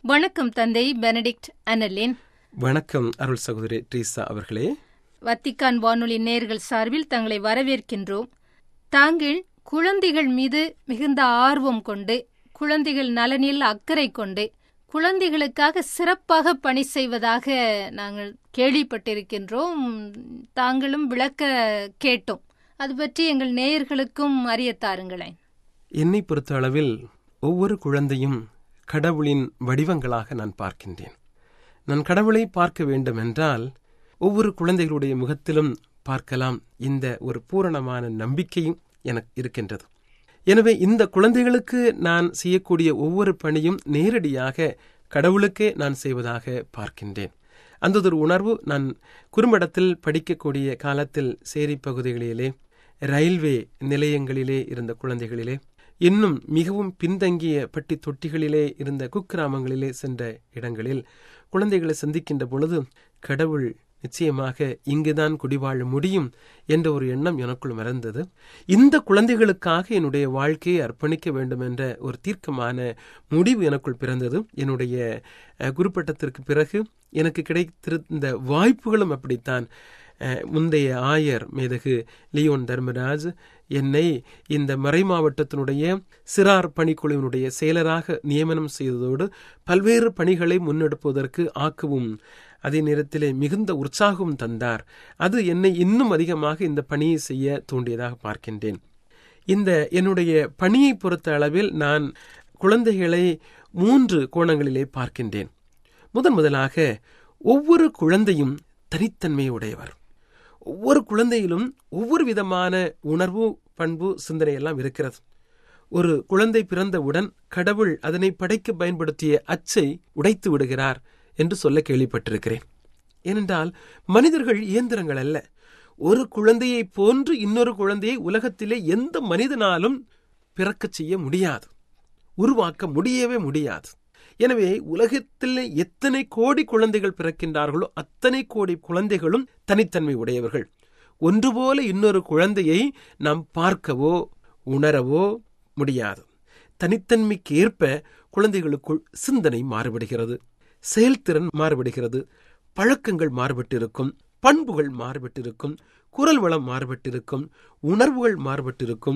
வணக்கம் தந்தை பெனடிக்ட் அனலின் வணக்கம் அருள் சகோதரி ட்ரீசா அவர்களே வத்திக்கான் வானொலி நேர்கள் சார்பில் தங்களை வரவேற்கின்றோம் தாங்கள் குழந்தைகள் மீது மிகுந்த ஆர்வம் கொண்டு குழந்தைகள் நலனில் அக்கறை கொண்டு குழந்தைகளுக்காக சிறப்பாக பணி செய்வதாக நாங்கள் கேள்விப்பட்டிருக்கின்றோம் தாங்களும் விளக்க கேட்டோம் அது பற்றி எங்கள் நேயர்களுக்கும் அறிய தாருங்களேன் என்னை பொறுத்த அளவில் ஒவ்வொரு குழந்தையும் கடவுளின் வடிவங்களாக நான் பார்க்கின்றேன் நான் கடவுளை பார்க்க வேண்டும் என்றால் ஒவ்வொரு குழந்தைகளுடைய முகத்திலும் பார்க்கலாம் இந்த ஒரு பூரணமான நம்பிக்கையும் எனக்கு இருக்கின்றது எனவே இந்த குழந்தைகளுக்கு நான் செய்யக்கூடிய ஒவ்வொரு பணியும் நேரடியாக கடவுளுக்கே நான் செய்வதாக பார்க்கின்றேன் அந்த ஒரு உணர்வு நான் குறும்படத்தில் படிக்கக்கூடிய காலத்தில் சேரி பகுதிகளிலே ரயில்வே நிலையங்களிலே இருந்த குழந்தைகளிலே இன்னும் மிகவும் பின்தங்கிய பட்டி தொட்டிகளிலே இருந்த குக்கிராமங்களிலே சென்ற இடங்களில் குழந்தைகளை சந்திக்கின்ற பொழுது கடவுள் நிச்சயமாக இங்குதான் குடிவாழ முடியும் என்ற ஒரு எண்ணம் எனக்குள் மறந்தது இந்த குழந்தைகளுக்காக என்னுடைய வாழ்க்கையை அர்ப்பணிக்க வேண்டும் என்ற ஒரு தீர்க்கமான முடிவு எனக்குள் பிறந்தது என்னுடைய குருப்பட்டத்திற்கு பிறகு எனக்கு கிடைத்திருந்த வாய்ப்புகளும் அப்படித்தான் முந்தைய ஆயர் மேதகு லியோன் தர்மராஜ் என்னை இந்த மறை மாவட்டத்தினுடைய சிறார் பணிக்குழுவினுடைய செயலராக நியமனம் செய்ததோடு பல்வேறு பணிகளை முன்னெடுப்பதற்கு ஆக்கவும் அதே நேரத்திலே மிகுந்த உற்சாகம் தந்தார் அது என்னை இன்னும் அதிகமாக இந்த பணியை செய்ய தூண்டியதாக பார்க்கின்றேன் இந்த என்னுடைய பணியை பொறுத்த அளவில் நான் குழந்தைகளை மூன்று கோணங்களிலே பார்க்கின்றேன் முதன் முதலாக ஒவ்வொரு குழந்தையும் தனித்தன்மை உடையவர் ஒவ்வொரு குழந்தையிலும் ஒவ்வொரு விதமான உணர்வு பண்பு சிந்தனை எல்லாம் இருக்கிறது ஒரு குழந்தை பிறந்தவுடன் கடவுள் அதனை படைக்க பயன்படுத்திய அச்சை உடைத்து விடுகிறார் என்று சொல்ல கேள்விப்பட்டிருக்கிறேன் ஏனென்றால் மனிதர்கள் இயந்திரங்கள் அல்ல ஒரு குழந்தையை போன்று இன்னொரு குழந்தையை உலகத்திலே எந்த மனிதனாலும் பிறக்கச் செய்ய முடியாது உருவாக்க முடியவே முடியாது எனவே உலகத்தில் எத்தனை கோடி குழந்தைகள் பிறக்கின்றார்களோ அத்தனை கோடி குழந்தைகளும் தனித்தன்மை உடையவர்கள் ஒன்று போல இன்னொரு குழந்தையை நாம் பார்க்கவோ உணரவோ முடியாது தனித்தன்மைக்கு ஏற்ப குழந்தைகளுக்குள் சிந்தனை மாறுபடுகிறது செயல்திறன் மாறுபடுகிறது பழக்கங்கள் மாறுபட்டிருக்கும் பண்புகள் மாறுபட்டிருக்கும் குரல் வளம் மாறுபட்டிருக்கும் உணர்வுகள் மாறுபட்டிருக்கும்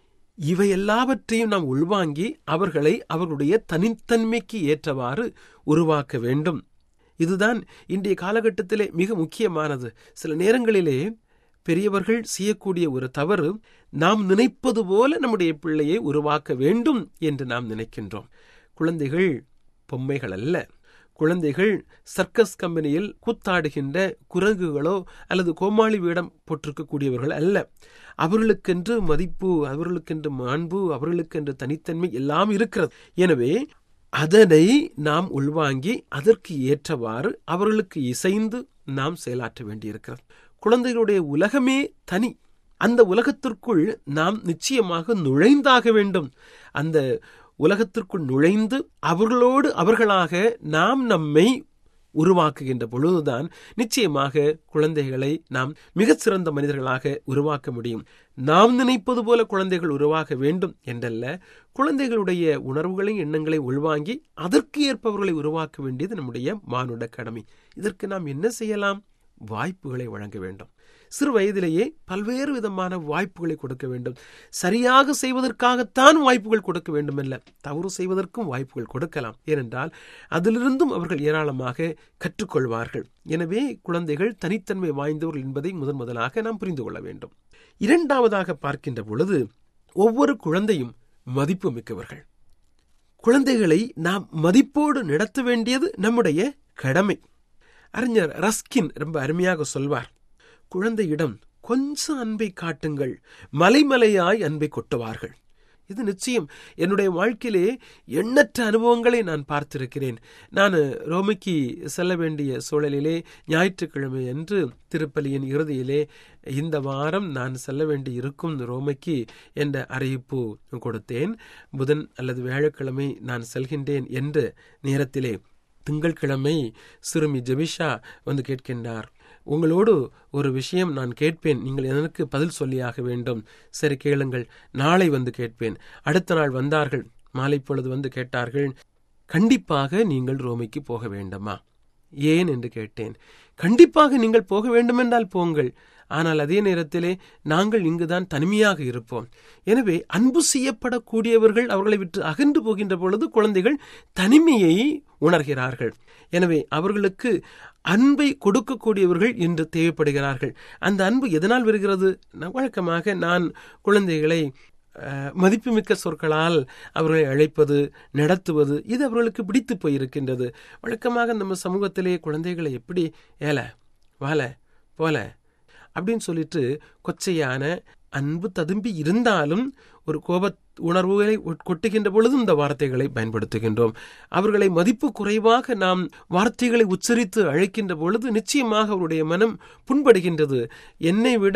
இவை எல்லாவற்றையும் நாம் உள்வாங்கி அவர்களை அவர்களுடைய தனித்தன்மைக்கு ஏற்றவாறு உருவாக்க வேண்டும் இதுதான் இன்றைய காலகட்டத்திலே மிக முக்கியமானது சில நேரங்களிலே பெரியவர்கள் செய்யக்கூடிய ஒரு தவறு நாம் நினைப்பது போல நம்முடைய பிள்ளையை உருவாக்க வேண்டும் என்று நாம் நினைக்கின்றோம் குழந்தைகள் பொம்மைகள் அல்ல குழந்தைகள் சர்க்கஸ் கம்பெனியில் கூத்தாடுகின்ற குரங்குகளோ அல்லது கோமாளி வேடம் போட்டிருக்கக்கூடியவர்கள் அல்ல அவர்களுக்கென்று மதிப்பு அவர்களுக்கென்று மாண்பு அவர்களுக்கென்று தனித்தன்மை எல்லாம் இருக்கிறது எனவே அதனை நாம் உள்வாங்கி அதற்கு ஏற்றவாறு அவர்களுக்கு இசைந்து நாம் செயலாற்ற வேண்டியிருக்கிறது குழந்தைகளுடைய உலகமே தனி அந்த உலகத்திற்குள் நாம் நிச்சயமாக நுழைந்தாக வேண்டும் அந்த உலகத்திற்குள் நுழைந்து அவர்களோடு அவர்களாக நாம் நம்மை உருவாக்குகின்ற பொழுதுதான் நிச்சயமாக குழந்தைகளை நாம் மிகச்சிறந்த மனிதர்களாக உருவாக்க முடியும் நாம் நினைப்பது போல குழந்தைகள் உருவாக வேண்டும் என்றல்ல குழந்தைகளுடைய உணர்வுகளையும் எண்ணங்களை உள்வாங்கி அதற்கு ஏற்பவர்களை உருவாக்க வேண்டியது நம்முடைய மானுட கடமை இதற்கு நாம் என்ன செய்யலாம் வாய்ப்புகளை வழங்க வேண்டும் சிறு வயதிலேயே பல்வேறு விதமான வாய்ப்புகளை கொடுக்க வேண்டும் சரியாக செய்வதற்காகத்தான் வாய்ப்புகள் கொடுக்க வேண்டும் அல்ல தவறு செய்வதற்கும் வாய்ப்புகள் கொடுக்கலாம் ஏனென்றால் அதிலிருந்தும் அவர்கள் ஏராளமாக கற்றுக்கொள்வார்கள் எனவே குழந்தைகள் தனித்தன்மை வாய்ந்தவர்கள் என்பதை முதன் முதலாக நாம் புரிந்து கொள்ள வேண்டும் இரண்டாவதாக பார்க்கின்ற பொழுது ஒவ்வொரு குழந்தையும் மதிப்பு மிக்கவர்கள் குழந்தைகளை நாம் மதிப்போடு நடத்த வேண்டியது நம்முடைய கடமை அறிஞர் ரஸ்கின் ரொம்ப அருமையாக சொல்வார் குழந்தையிடம் கொஞ்சம் அன்பை காட்டுங்கள் மலைமலையாய் அன்பை கொட்டுவார்கள் இது நிச்சயம் என்னுடைய வாழ்க்கையிலே எண்ணற்ற அனுபவங்களை நான் பார்த்திருக்கிறேன் நான் ரோமைக்கு செல்ல வேண்டிய சூழலிலே ஞாயிற்றுக்கிழமை அன்று திருப்பலியின் இறுதியிலே இந்த வாரம் நான் செல்ல வேண்டி இருக்கும் ரோமைக்கு என்ற அறிவிப்பு கொடுத்தேன் புதன் அல்லது வியாழக்கிழமை நான் செல்கின்றேன் என்ற நேரத்திலே திங்கட்கிழமை சிறுமி ஜெபிஷா வந்து கேட்கின்றார் உங்களோடு ஒரு விஷயம் நான் கேட்பேன் நீங்கள் எனக்கு பதில் சொல்லியாக வேண்டும் சரி கேளுங்கள் நாளை வந்து கேட்பேன் அடுத்த நாள் வந்தார்கள் மாலை பொழுது வந்து கேட்டார்கள் கண்டிப்பாக நீங்கள் ரோமைக்கு போக வேண்டுமா ஏன் என்று கேட்டேன் கண்டிப்பாக நீங்கள் போக வேண்டுமென்றால் போங்கள் ஆனால் அதே நேரத்திலே நாங்கள் இங்குதான் தனிமையாக இருப்போம் எனவே அன்பு செய்யப்படக்கூடியவர்கள் அவர்களை விட்டு அகன்று போகின்ற பொழுது குழந்தைகள் தனிமையை உணர்கிறார்கள் எனவே அவர்களுக்கு அன்பை கொடுக்கக்கூடியவர்கள் என்று தேவைப்படுகிறார்கள் அந்த அன்பு எதனால் வருகிறது வழக்கமாக நான் குழந்தைகளை மதிப்புமிக்க சொற்களால் அவர்களை அழைப்பது நடத்துவது இது அவர்களுக்கு பிடித்து போயிருக்கின்றது வழக்கமாக நம்ம சமூகத்திலே குழந்தைகளை எப்படி ஏல வால போல அப்படின்னு சொல்லிட்டு கொச்சையான அன்பு ததும்பி இருந்தாலும் ஒரு கோப உணர்வுகளை கொட்டுகின்ற பொழுதும் இந்த வார்த்தைகளை பயன்படுத்துகின்றோம் அவர்களை மதிப்பு குறைவாக நாம் வார்த்தைகளை உச்சரித்து அழைக்கின்ற பொழுது நிச்சயமாக அவருடைய மனம் புண்படுகின்றது என்னை விட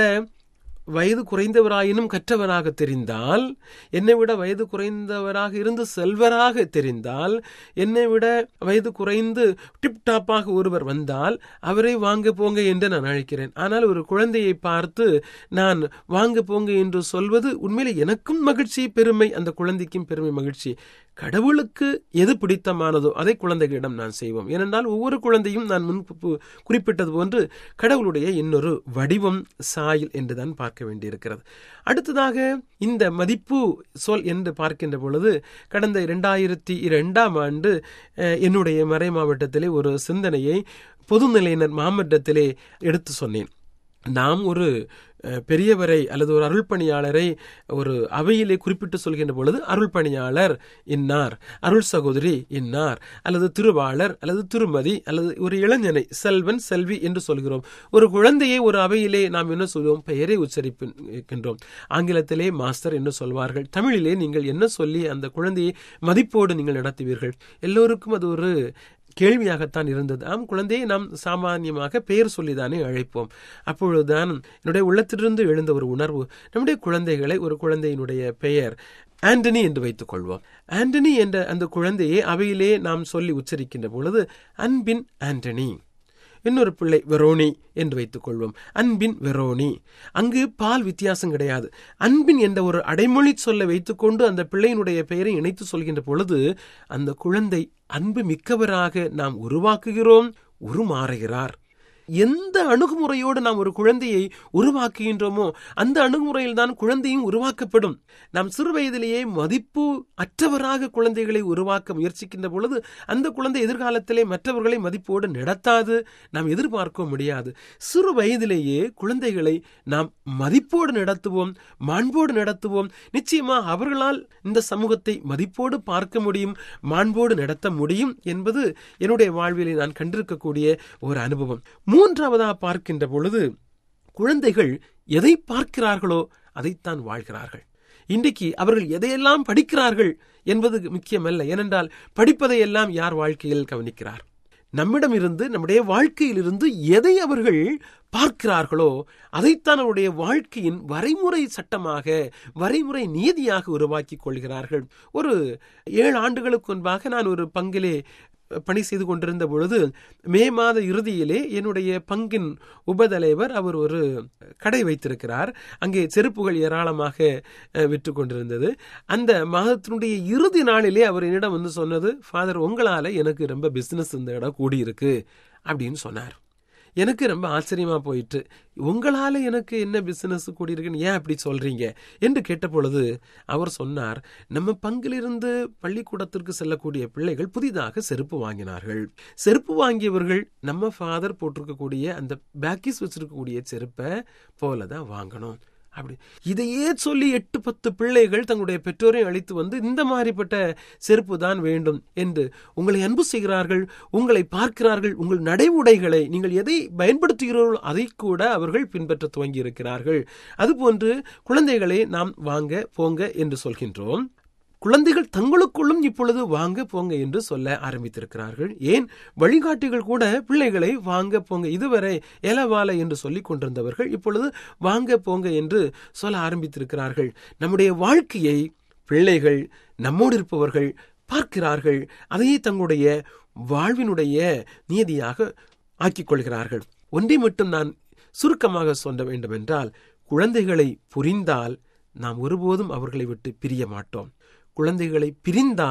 வயது குறைந்தவராயினும் கற்றவராக தெரிந்தால் என்னை விட வயது குறைந்தவராக இருந்து செல்வராக தெரிந்தால் என்னை விட வயது குறைந்து டிப்டாப்பாக ஒருவர் வந்தால் அவரை வாங்க போங்க என்று நான் அழைக்கிறேன் ஆனால் ஒரு குழந்தையை பார்த்து நான் வாங்க போங்க என்று சொல்வது உண்மையிலே எனக்கும் மகிழ்ச்சி பெருமை அந்த குழந்தைக்கும் பெருமை மகிழ்ச்சி கடவுளுக்கு எது பிடித்தமானதோ அதை குழந்தைகளிடம் நான் செய்வோம் ஏனென்றால் ஒவ்வொரு குழந்தையும் நான் முன் குறிப்பிட்டது போன்று கடவுளுடைய இன்னொரு வடிவம் சாயல் என்றுதான் பார்க்க வேண்டியிருக்கிறது அடுத்ததாக இந்த மதிப்பு சொல் என்று பார்க்கின்ற பொழுது கடந்த இரண்டாயிரத்தி இரண்டாம் ஆண்டு என்னுடைய மறை மாவட்டத்திலே ஒரு சிந்தனையை பொதுநிலையினர் மாவட்டத்திலே எடுத்து சொன்னேன் நாம் ஒரு பெரியவரை அல்லது ஒரு அருள் பணியாளரை ஒரு அவையிலே குறிப்பிட்டு சொல்கின்ற பொழுது அருள் பணியாளர் இன்னார் அருள் சகோதரி இன்னார் அல்லது திருவாளர் அல்லது திருமதி அல்லது ஒரு இளைஞனை செல்வன் செல்வி என்று சொல்கிறோம் ஒரு குழந்தையை ஒரு அவையிலே நாம் என்ன சொல்லுவோம் பெயரை உச்சரிக்கின்றோம் ஆங்கிலத்திலே மாஸ்டர் என்று சொல்வார்கள் தமிழிலே நீங்கள் என்ன சொல்லி அந்த குழந்தையை மதிப்போடு நீங்கள் நடத்துவீர்கள் எல்லோருக்கும் அது ஒரு கேள்வியாகத்தான் இருந்தது ஆம் குழந்தையை நாம் சாமானியமாக பெயர் சொல்லிதானே அழைப்போம் அப்பொழுதுதான் என்னுடைய உள்ளத்திலிருந்து எழுந்த ஒரு உணர்வு நம்முடைய குழந்தைகளை ஒரு குழந்தையினுடைய பெயர் ஆண்டனி என்று வைத்துக் கொள்வோம் ஆண்டனி என்ற அந்த குழந்தையை அவையிலே நாம் சொல்லி உச்சரிக்கின்ற பொழுது அன்பின் ஆண்டனி இன்னொரு பிள்ளை வெரோனி என்று வைத்துக் கொள்வோம் அன்பின் வெரோனி அங்கு பால் வித்தியாசம் கிடையாது அன்பின் என்ற ஒரு அடைமொழி சொல்ல வைத்துக்கொண்டு அந்த பிள்ளையினுடைய பெயரை இணைத்து சொல்கின்ற பொழுது அந்த குழந்தை அன்பு மிக்கவராக நாம் உருவாக்குகிறோம் உருமாறுகிறார் எந்த அணுகுமுறையோடு நாம் ஒரு குழந்தையை உருவாக்குகின்றோமோ அந்த அணுகுமுறையில் தான் குழந்தையும் உருவாக்கப்படும் நாம் சிறு வயதிலேயே மதிப்பு அற்றவராக குழந்தைகளை உருவாக்க முயற்சிக்கின்ற பொழுது அந்த குழந்தை எதிர்காலத்திலே மற்றவர்களை மதிப்போடு நடத்தாது நாம் எதிர்பார்க்க முடியாது சிறு வயதிலேயே குழந்தைகளை நாம் மதிப்போடு நடத்துவோம் மாண்போடு நடத்துவோம் நிச்சயமா அவர்களால் இந்த சமூகத்தை மதிப்போடு பார்க்க முடியும் மாண்போடு நடத்த முடியும் என்பது என்னுடைய வாழ்விலே நான் கண்டிருக்கக்கூடிய ஒரு அனுபவம் மூன்றாவதாக பார்க்கின்ற பொழுது குழந்தைகள் எதை பார்க்கிறார்களோ அதைத்தான் வாழ்கிறார்கள் இன்றைக்கு அவர்கள் எதையெல்லாம் படிக்கிறார்கள் என்பது முக்கியமல்ல ஏனென்றால் படிப்பதை எல்லாம் யார் வாழ்க்கையில் கவனிக்கிறார் நம்மிடம் இருந்து நம்முடைய வாழ்க்கையில் இருந்து எதை அவர்கள் பார்க்கிறார்களோ அதைத்தான் அவருடைய வாழ்க்கையின் வரைமுறை சட்டமாக வரைமுறை நீதியாக உருவாக்கி கொள்கிறார்கள் ஒரு ஏழு ஆண்டுகளுக்கு முன்பாக நான் ஒரு பங்கிலே பணி செய்து கொண்டிருந்த பொழுது மே மாத இறுதியிலே என்னுடைய பங்கின் உபதலைவர் அவர் ஒரு கடை வைத்திருக்கிறார் அங்கே செருப்புகள் ஏராளமாக விற்று கொண்டிருந்தது அந்த மாதத்தினுடைய இறுதி நாளிலே அவர் என்னிடம் வந்து சொன்னது ஃபாதர் உங்களால எனக்கு ரொம்ப பிசினஸ் இந்த இடம் கூடியிருக்கு அப்படின்னு சொன்னார் எனக்கு ரொம்ப ஆச்சரியமா போயிட்டு உங்களால எனக்கு என்ன பிசினஸ் கூடியிருக்குன்னு ஏன் அப்படி சொல்றீங்க என்று கேட்ட பொழுது அவர் சொன்னார் நம்ம பங்கிலிருந்து பள்ளிக்கூடத்திற்கு செல்லக்கூடிய பிள்ளைகள் புதிதாக செருப்பு வாங்கினார்கள் செருப்பு வாங்கியவர்கள் நம்ம ஃபாதர் போட்டிருக்கக்கூடிய அந்த பேக்கிஸ் வச்சிருக்கக்கூடிய செருப்பை போலதான் வாங்கணும் அப்படி இதையே சொல்லி எட்டு பத்து பிள்ளைகள் தங்களுடைய பெற்றோரை அழைத்து வந்து இந்த மாதிரிப்பட்ட செருப்பு தான் வேண்டும் என்று உங்களை அன்பு செய்கிறார்கள் உங்களை பார்க்கிறார்கள் உங்கள் நடைமுடைகளை நீங்கள் எதை பயன்படுத்துகிறீர்களோ அதை கூட அவர்கள் பின்பற்ற துவங்கி இருக்கிறார்கள் அதுபோன்று குழந்தைகளை நாம் வாங்க போங்க என்று சொல்கின்றோம் குழந்தைகள் தங்களுக்குள்ளும் இப்பொழுது வாங்க போங்க என்று சொல்ல ஆரம்பித்திருக்கிறார்கள் ஏன் வழிகாட்டிகள் கூட பிள்ளைகளை வாங்க போங்க இதுவரை எலவால என்று சொல்லிக் கொண்டிருந்தவர்கள் இப்பொழுது வாங்க போங்க என்று சொல்ல ஆரம்பித்திருக்கிறார்கள் நம்முடைய வாழ்க்கையை பிள்ளைகள் நம்மோடு இருப்பவர்கள் பார்க்கிறார்கள் அதையே தங்களுடைய வாழ்வினுடைய நீதியாக ஆக்கிக் கொள்கிறார்கள் ஒன்றை மட்டும் நான் சுருக்கமாக சொல்ல வேண்டும் என்றால் குழந்தைகளை புரிந்தால் நாம் ஒருபோதும் அவர்களை விட்டு பிரிய மாட்டோம் குழந்தைகளை பிரிந்தால்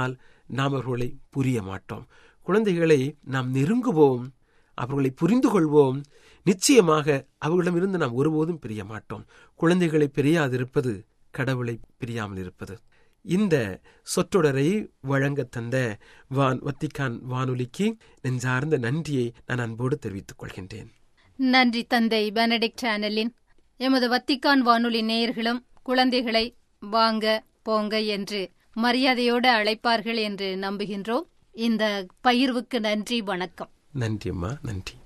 நாம் அவர்களை புரிய மாட்டோம் குழந்தைகளை நாம் நெருங்குவோம் அவர்களை புரிந்து கொள்வோம் நிச்சயமாக அவர்களிடமிருந்து நாம் ஒருபோதும் பிரிய மாட்டோம் குழந்தைகளை பிரியாதிருப்பது கடவுளை பிரியாமல் இருப்பது இந்த சொற்றொடரை வழங்க தந்த வான் வத்திக்கான் வானொலிக்கு நெஞ்சார்ந்த நன்றியை நான் அன்போடு தெரிவித்துக் கொள்கின்றேன் நன்றி தந்தை பெனடிக்ட் சேனலின் எமது வத்திக்கான் வானொலி நேயர்களும் குழந்தைகளை வாங்க போங்க என்று மரியாதையோடு அழைப்பார்கள் என்று நம்புகின்றோம் இந்த பகிர்வுக்கு நன்றி வணக்கம் நன்றி அம்மா நன்றி